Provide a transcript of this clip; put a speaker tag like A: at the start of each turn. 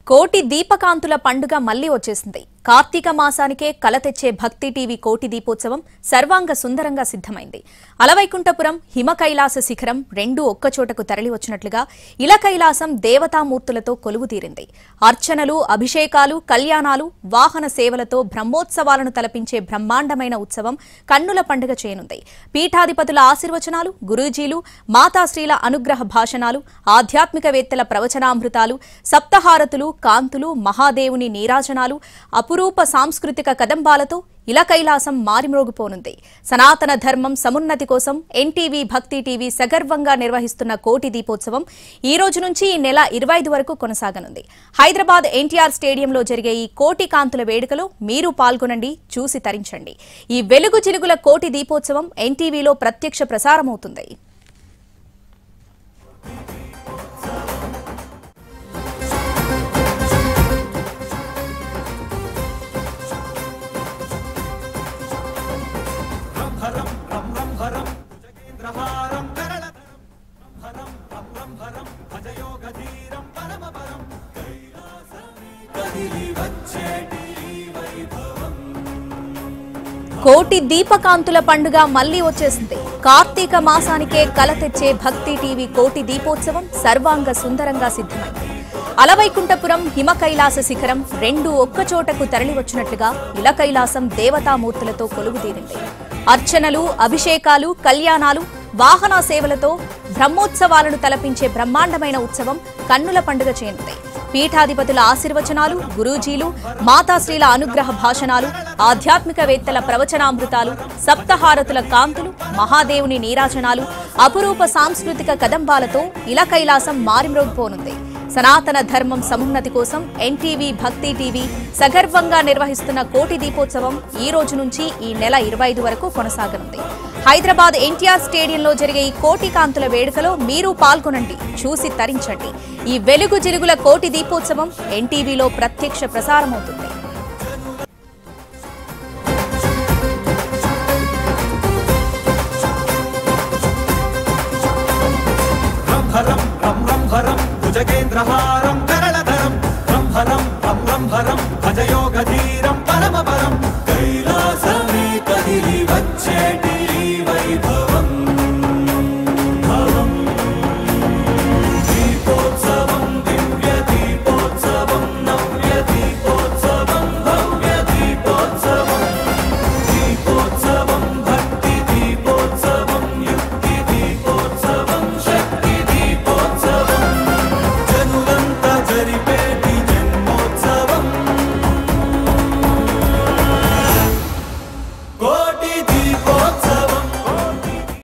A: కోటి దీపకాంతుల పండుగ మళ్లీ వచ్చేసింది కార్తీక మాసానికే కల తెచ్చే భక్తి టీవీ కోటి దీపోత్సవం సర్వాంగ సుందరంగా సిద్ధమైంది అలవైకుంఠపురం హిమ కైలాస శిఖరం రెండు ఒక్కచోటకు తరలి వచ్చినట్లుగా ఇల కైలాసం దేవతామూర్తులతో కొలువు తీరింది అర్చనలు అభిషేకాలు కళ్యాణాలు వాహన సేవలతో బ్రహ్మోత్సవాలను తలపించే బ్రహ్మాండమైన ఉత్సవం కన్నుల పండుగ చేయనుంది పీఠాధిపతుల ఆశీర్వచనాలు గురూజీలు మాతాశ్రీల అనుగ్రహ భాషణాలు ఆధ్యాత్మికవేత్తల ప్రవచనామృతాలు సప్తహారతులు కాంతులు మహాదేవుని నీరాజనాలు అపురూప సాంస్కృతిక కదంబాలతో ఇలా కైలాసం మారిమ్రోగిపోనుంది సనాతన ధర్మం సమున్నతి కోసం ఎన్టీవీ భక్తి టీవీ సగర్వంగా నిర్వహిస్తున్న కోటి దీపోత్సవం ఈ రోజు నుంచి ఈ నెల ఇరవై ఐదు వరకు కొనసాగనుంది హైదరాబాద్ ఎన్టీఆర్ స్టేడియంలో జరిగే ఈ కోటి కాంతుల వేడుకలో మీరు పాల్గొనండి చూసి తరించండి ఈ వెలుగు చిలుగుల కోటి దీపోత్సవం ఎన్టీవీలో ప్రత్యక్ష ప్రసారమవుతుంది కోటి దీపకాంతుల పండుగ మళ్లీ వచ్చేసింది కార్తీక మాసానికే కల తెచ్చే భక్తి టీవీ కోటి దీపోత్సవం సర్వాంగ సుందరంగా సిద్ధమైంది అలవైకుంఠపురం హిమ కైలాస శిఖరం రెండు ఒక్కచోటకు తరలి వచ్చినట్లుగా ఇల కైలాసం దేవతామూర్తులతో కొలువు తీరింది అర్చనలు అభిషేకాలు కళ్యాణాలు వాహన సేవలతో బ్రహ్మోత్సవాలను తలపించే బ్రహ్మాండమైన ఉత్సవం కన్నుల పండుగ చేయనుంది పీఠాధిపతుల ఆశీర్వచనాలు గురూజీలు మాతాశ్రీల అనుగ్రహ భాషణాలు ఆధ్యాత్మికవేత్తల ప్రవచనామృతాలు సప్తహారతుల కాంతులు మహాదేవుని నీరాజనాలు అపురూప సాంస్కృతిక కదంబాలతో ఇల కైలాసం మారిమ్రోగిపోనుంది సనాతన ధర్మం సమున్నతి కోసం ఎన్టీవీ భక్తి టీవీ సగర్వంగా నిర్వహిస్తున్న కోటి దీపోత్సవం ఈ రోజు నుంచి ఈ నెల ఇరవై ఐదు వరకు కొనసాగనుంది హైదరాబాద్ ఎన్టీఆర్ స్టేడియంలో జరిగే ఈ కోటి కాంతుల వేడుకలో మీరు పాల్గొనండి చూసి తరించండి ఈ వెలుగు జిలుగుల కోటి దీపోత్సవం ఎన్టీవీలో ప్రత్యక్ష ప్రసారమవుతుంది
B: రంభరం రం రంభరం భుజగేంద్రహారం కరళధరం రంభరం రం రంభరం భజయోగధీరం పరమపరం కైలాసమే కదిలి వచ్చేటి